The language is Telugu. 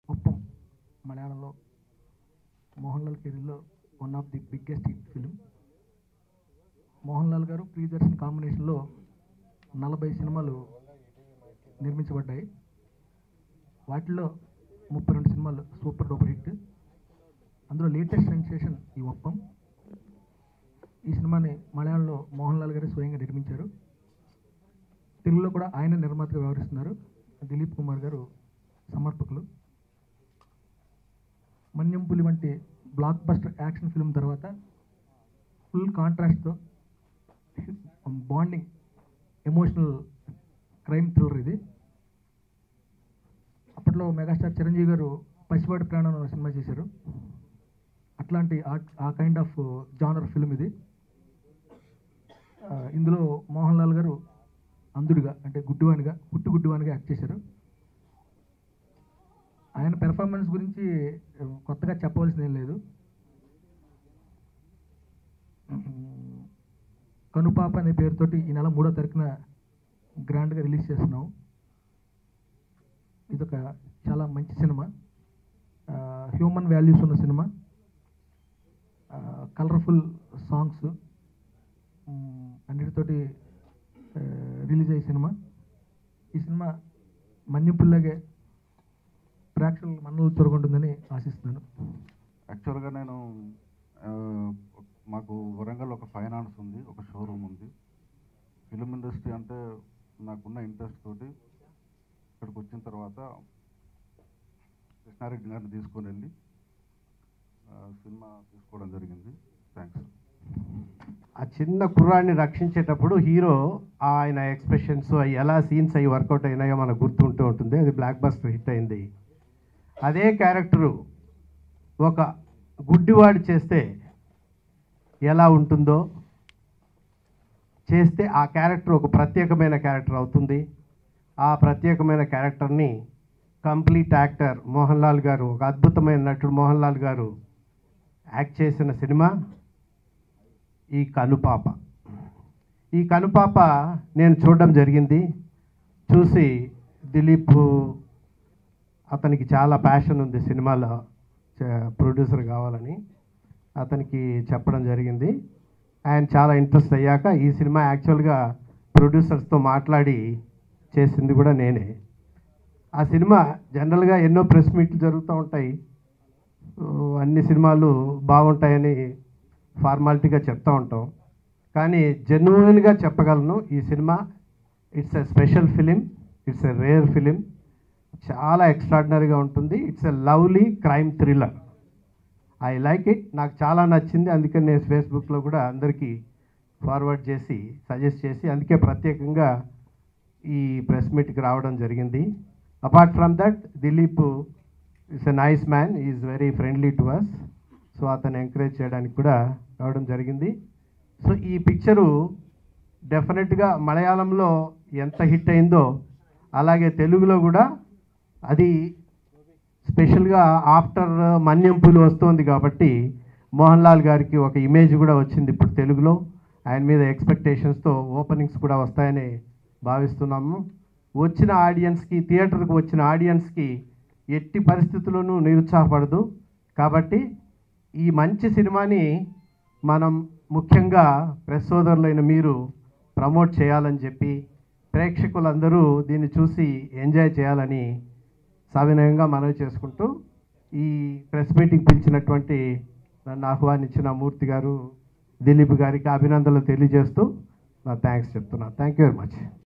ఒప్పం మలయాళంలో మోహన్ లాల్ కెరీర్లో one of the biggest hit film Mohan Lal garu Priyadarshan కాంబినేషన్లో నలభై సినిమాలు నిర్మించబడ్డాయి వాటిలో ముప్పై రెండు సినిమాలు సూపర్ డూపర్ హిట్ అందులో లేటెస్ట్ సెన్సేషన్ ఈ ఒప్పం ఈ సినిమాని మలయాళంలో మోహన్ లాల్ గారు స్వయంగా నిర్మించారు తెలుగులో కూడా ఆయన నిర్మాతగా వ్యవహరిస్తున్నారు దిలీప్ కుమార్ గారు సమర్పకులు మన్యం పులి వంటి బ్లాక్ బస్టర్ యాక్షన్ ఫిల్మ్ తర్వాత ఫుల్ కాంట్రాస్ట్తో బాండింగ్ ఎమోషనల్ క్రైమ్ థ్రిల్లర్ ఇది అప్పట్లో మెగాస్టార్ చిరంజీవి గారు పసివాడి ప్రాణం అనే సినిమా చేశారు అట్లాంటి ఆ- ఆ కైండ్ ఆఫ్ జానర్ ఫిల్మ్ ఇది ఆ, ఇందులో మోహన్ లాల్ గారు అంధుడిగా అంటే గుడ్డివానిగా పుట్టు గుడ్డివానిగా యాక్ట్ చేశారు ఆయన పెర్ఫార్మెన్స్ గురించి ఆ, కొత్తగా చెప్పవలసింది ఏం లేదు ఉమ్, కనుపాప అనే పేరుతోటి ఈ నెల మూడో తారీఖున గ్రాండ్గా రిలీజ్ చేస్తున్నాం ఇదొక చాలా మంచి సినిమా హ్యూమన్ వాల్యూస్ ఉన్న సినిమా కలర్ఫుల్ సాంగ్స్ అన్నిటితోటి రిలీజ్ అయ్యే సినిమా ఈ సినిమా మన్యపుల్లాగే ప్రేక్షకులు మనలో చొరగొంటుందని ఆశిస్తున్నాను యాక్చువల్గా నేను ఆ, మాకు వరంగల్ ఒక ఫైనాన్స్ ఉంది ఒక షోరూమ్ ఉంది ఫిలిం ఇండస్ట్రీ అంటే నాకున్న ఇంట్రెస్ట్ తోటి ఇక్కడికి వచ్చిన తర్వాత కృష్ణారెడ్డి గారిని తీసుకొని వెళ్ళి ఆ, సినిమా తీసుకోవడం జరిగింది థ్యాంక్స్ ఆ చిన్న కుర్రాడిని రక్షించేటప్పుడు హీరో ఆయన ఎక్స్ప్రెషన్స్ అవి ఎలా సీన్స్ అవి వర్కౌట్ అయినాయో మనకు గుర్తుంటూ ఉంటుంది అది బ్లాక్ బస్టర్ హిట్ అయింది అదే క్యారెక్టరు ఒక గుడ్డివాడు చేస్తే ఎలా ఉంటుందో చేస్తే ఆ క్యారెక్టర్ ఒక ప్రత్యేకమైన క్యారెక్టర్ అవుతుంది ఆ ప్రత్యేకమైన క్యారెక్టర్ని కంప్లీట్ యాక్టర్ మోహన్ లాల్ గారు ఒక అద్భుతమైన నటుడు మోహన్ లాల్ గారు యాక్ట్ చేసిన సినిమా ఈ కనుపాప ఈ కనుపాప నేను చూడడం జరిగింది చూసి దిలీప్ అతనికి చాలా ప్యాషన్ ఉంది సినిమాలో ప్రొడ్యూసర్ కావాలని అతనికి చెప్పడం జరిగింది ఆయన చాలా ఇంట్రెస్ట్ అయ్యాక ఈ సినిమా యాక్చువల్గా ప్రొడ్యూసర్స్తో మాట్లాడి చేసింది కూడా నేనే ఆ సినిమా జనరల్గా ఎన్నో ప్రెస్ మీట్లు జరుగుతూ ఉంటాయి ఓ, అన్ని సినిమాలు బాగుంటాయని ఫార్మాలిటీగా చెప్తూ ఉంటాం కానీ జెన్యున్గా చెప్పగలను ఈ సినిమా it's a special film it's a rare film చాలా ఎక్స్ట్రాడినరీగా ఉంటుంది it's a lovely crime thriller I like it నాకు చాలా నచ్చింది అందుకని నేను ఫేస్బుక్లో కూడా అందరికీ ఫార్వర్డ్ చేసి సజెస్ట్ చేసి అందుకే ప్రత్యేకంగా ఈ ప్రెస్ మీట్కి రావడం జరిగింది apart from that Dileep is a nice man is very friendly to us so అతను ఎంకరేజ్ చేయడానికి కూడా రావడం జరిగింది సో ఈ పిక్చరు డెఫినెట్గా మలయాళంలో ఎంత హిట్ అయిందో అలాగే తెలుగులో కూడా అది స్పెషల్గా ఆఫ్టర్ మన్యం పులి వస్తుంది కాబట్టి మోహన్ లాల్ గారికి ఒక ఇమేజ్ కూడా వచ్చింది ఇప్పుడు తెలుగులో ఆయన మీద ఎక్స్పెక్టేషన్స్తో ఓపెనింగ్స్ కూడా వస్తాయని భావిస్తున్నాము వచ్చిన ఆడియన్స్కి థియేటర్కి వచ్చిన ఆడియన్స్కి ఎట్టి పరిస్థితుల్లోనూ నిరుత్సాహపడదు కాబట్టి ఈ మంచి సినిమాని మనం ముఖ్యంగా ప్రెస్ సోదరులైన మీరు ప్రమోట్ చేయాలని చెప్పి ప్రేక్షకులందరూ దీన్ని చూసి ఎంజాయ్ చేయాలని సవినయంగా మనవి చేసుకుంటూ ఈ ప్రెస్ మీటింగ్ పిలిచినటువంటి నన్ను ఆహ్వానించిన మూర్తి గారు దిలీప్ గారికి అభినందనలు తెలియజేస్తూ నా థ్యాంక్స్ చెప్తున్నాను థ్యాంక్ యూ వెరీ మచ్